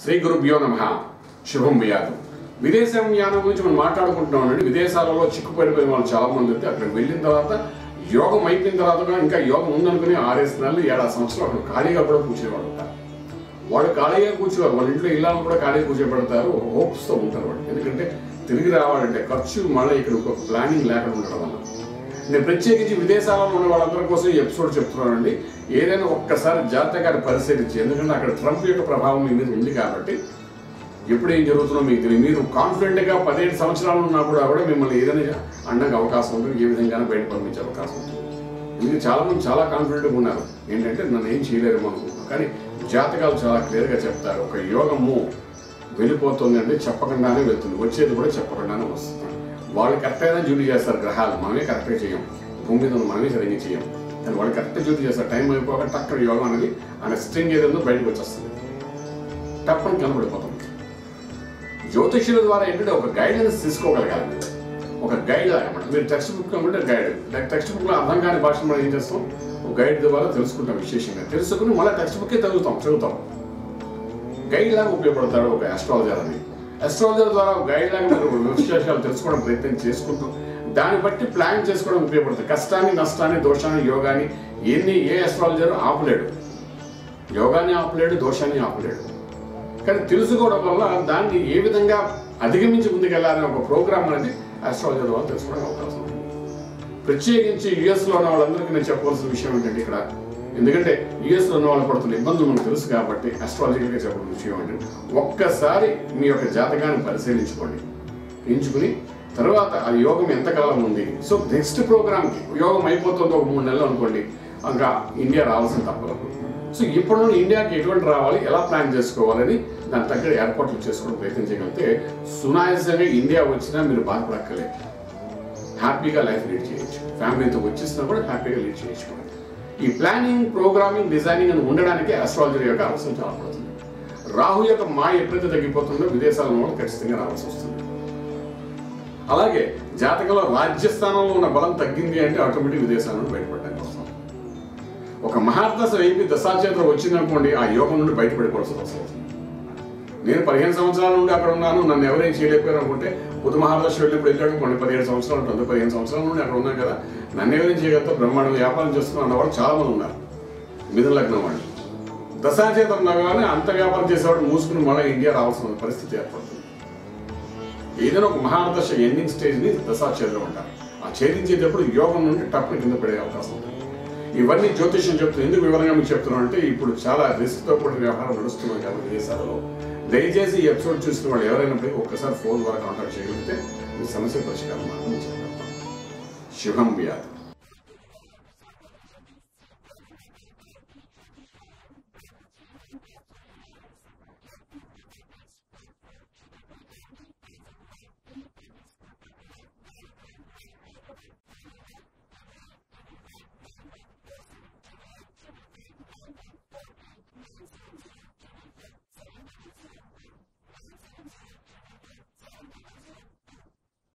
శ్రీ గురుభ్యో నమ శుభం వ్యాధం విదేశం యానం గురించి మనం మాట్లాడుకుంటున్నామండి విదేశాలలో చిక్కుపడిపోయిన వాళ్ళు చాలా మంది అయితే అక్కడికి వెళ్ళిన తర్వాత యోగం అయిపోయిన తర్వాత కూడా ఇంకా యోగం ఉందనుకుని ఆరేసి నెలలు ఏడాది సంవత్సరాలు అక్కడ ఖాళీగా కూడా కూర్చునేవాళ్ళు ఉంటారు వాళ్ళు ఖాళీగా కూర్చోవాలి వాళ్ళ ఇంట్లో ఇళ్ళని కూడా ఖాళీగా కూర్చోబెడతారు ఒక హోప్స్తో ఉంటారు వాళ్ళు ఎందుకంటే తిరిగి రావాలంటే ఖర్చు మళ్ళీ ఇక్కడ ఒక ప్లానింగ్ లేకుండా ఉండడం వల్ల నేను ప్రత్యేకించి విదేశాలలో ఉన్న వాళ్ళందరి కోసం ఈ ఎపిసోడ్ చెప్తున్నానండి ఏదైనా ఒక్కసారి జాతకాన్ని పరిశీలించి ఎందుకంటే అక్కడ ట్రంప్ యొక్క ప్రభావం మీ మీద ఉంది కాబట్టి ఎప్పుడు ఏం జరుగుతుందో మీకు తెలియదు మీరు కాన్ఫిడెంట్గా పదిహేడు సంవత్సరాలు ఉన్నా కూడా కూడా మిమ్మల్ని ఏదైనా అనడానికి అవకాశం ఉంటుంది ఏ విధంగా బయట పంపించే అవకాశం ఉంటుంది ఎందుకంటే చాలా మంది చాలా కాన్ఫిడెంట్గా ఉన్నారు ఏంటంటే నన్ను ఏం చేయలేరు అనుకుంటున్నాను కానీ జాతకాలు చాలా క్లియర్గా చెప్తారు ఒక యోగము వెళ్ళిపోతుంది అంటే చెప్పకుండానే వెళ్తుంది వచ్చేది కూడా చెప్పకుండానే వస్తుంది వాళ్ళు కరెక్ట్గా డ్యూటీ చేస్తారు గ్రహాలు మనమే కరెక్ట్గా చేయం భూమి మీద ఉన్న మనమే సరిగ్గా చేయం కానీ వాళ్ళు కరెక్ట్గా డ్యూటీ చేస్తారు టైం అయిపోక టక్కన యోగం అనేది అనే స్ట్రింగ్ ఏదో బయటకు వచ్చేస్తుంది టప్పని కనబడిపోతుంది జ్యోతిష్యుల ద్వారా ఏంటంటే ఒక గైడెన్స్ తీసుకోగలగాలి మీరు ఒక గైడ్ అనమాట మీరు టెక్స్ట్ బుక్ అంటే గైడ్ టెక్స్ట్ బుక్లో అర్థం కాని భాష మనం ఏం చేస్తాం ఒక గైడ్ ద్వారా తెలుసుకుంటాం విశేషంగా తెలుసుకుని మళ్ళీ టెక్స్ట్ బుక్కే చదువుతాం చదువుతాం గైడ్ లాగా ఉపయోగపడతాడు ఒక ఆస్ట్రాలజర్ అని ఆస్ట్రాలజర్ ద్వారా ఒక గైడ్ లాగా మీరు విశేషాలు తెలుసుకోవడం ప్రయత్నం చేసుకుంటూ దాన్ని బట్టి ప్లాన్ చేసుకోవడం ఉపయోగపడుతుంది కష్టాన్ని నష్టాన్ని దోషాన్ని యోగాన్ని ఎన్ని ఏ ఆస్ట్రాలజర్ ఆపలేడు యోగాన్ని ఆపలేడు దోషాన్ని ఆపలేడు కానీ తెలుసుకోవడం వల్ల దాన్ని ఏ విధంగా అధిగమించి ముందుకెళ్ళాలనే ఒక ప్రోగ్రామ్ అనేది ఆస్ట్రాలజర్ ద్వారా తెలుసుకోవడానికి అవకాశం ఉంది ప్రత్యేకించి యుఎస్లో ఉన్న వాళ్ళందరికీ నేను చెప్పవలసిన విషయం ఏంటంటే ఇక్కడ ఎందుకంటే యుఎస్లో ఉన్న వాళ్ళు పడుతున్న ఇబ్బందులు మనకు తెలుసు కాబట్టి అస్ట్రాలజికల్గా చెప్పవలసిన విషయం ఏంటంటే ఒక్కసారి మీ యొక్క జాతకాన్ని పరిశీలించుకోండి ఎంచుకుని తర్వాత అది యోగం ఎంతకాలం ఉంది సో నెక్స్ట్ ప్రోగ్రామ్కి యోగం అయిపోతుంది ఒక మూడు నెలలు అనుకోండి ఇంకా ఇండియా రావాల్సిన తప్పదు సో ఇప్పుడు నుండి ఇండియాకి ఎటువంటి రావాలి ఎలా ప్లాన్ చేసుకోవాలని దాని తగ్గ ఏర్పాట్లు చేసుకోవడం ప్రయత్నం చేయగలిగితే సునాయాసంగా ఇండియా వచ్చినా మీరు బాధపడక్కలేదు హ్యాపీగా లైఫ్ లీడ్ చేయొచ్చు ఫ్యామిలీతో వచ్చేసినా కూడా హ్యాపీగా లీడ్ చేయొచ్చు కూడా. ఈ ప్లానింగ్ ప్రోగ్రామింగ్ డిజైనింగ్ అని ఉండడానికి అస్ట్రాలజీ యొక్క అవసరం చాలా పడుతుంది రాహు యొక్క మాయ ఎప్పుడైతే తగ్గిపోతుందో విదేశాల వాళ్ళు ఖచ్చితంగా రావాల్సి వస్తుంది అలాగే జాతకంలో రాజ్యస్థానంలో ఉన్న బలం తగ్గింది అంటే ఆటోమేటిక్ విదేశాల నుండి బయటపడడానికి వస్తాం ఒక మహాదశ అయిపోయి దశాచేత్రం వచ్చిందనుకోండి ఆ యోగం నుండి బయటపడిపోవాల్సి వస్తుంది నేను పదిహేను సంవత్సరాల నుండి అక్కడ ఉన్నాను నన్ను ఎవరేం చేయలేకపోయారు అనుకుంటే బుధ మహాదశ వెళ్ళినప్పుడు వెళ్ళాడు కొన్ని పదిహేడు సంవత్సరాలు ఉంటుంది పదిహేను సంవత్సరాల నుండి అక్కడ ఉన్నాను కదా నన్ను ఎవరేం చేయగలుగుతా బ్రహ్మాండం వ్యాపారం చేస్తున్నా అన్నవాళ్ళు చాలా మంది ఉన్నారు మిథున లగ్నం వాళ్ళు దశాచేతం ఉండగానే అంత వ్యాపారం చేసేవాడు మూసుకుని మళ్ళీ ఇండియా రావాల్సిన పరిస్థితి ఏర్పడుతుంది ఏదైనా ఒక మహాదశ ఎండింగ్ స్టేజ్ని దశాచేతులు ఉంటారు ఆ ఛేదించేటప్పుడు యోగం నుండి టప్పుని కింద పడే అవకాశం ఉంటుంది ఇవన్నీ జ్యోతిష్యం చెప్తుంది ఎందుకు వివరంగా మీకు చెప్తున్నాను అంటే ఇప్పుడు చాలా రిస్క్తో కూడిన వ్యవహారం నడుస్తున్నాయి కాబట్టి విదేశాలలో దయచేసి ఈ ఎపిసోడ్ చూసిన వాళ్ళు ఎవరైనప్పటికీ ఒక్కసారి ఫోన్ ద్వారా కాంటాక్ట్ చేయగలిగితే మీ సమస్య పరిష్కారం మాత్రం చెప్పగలుగుతాం శుభం వ్యాధి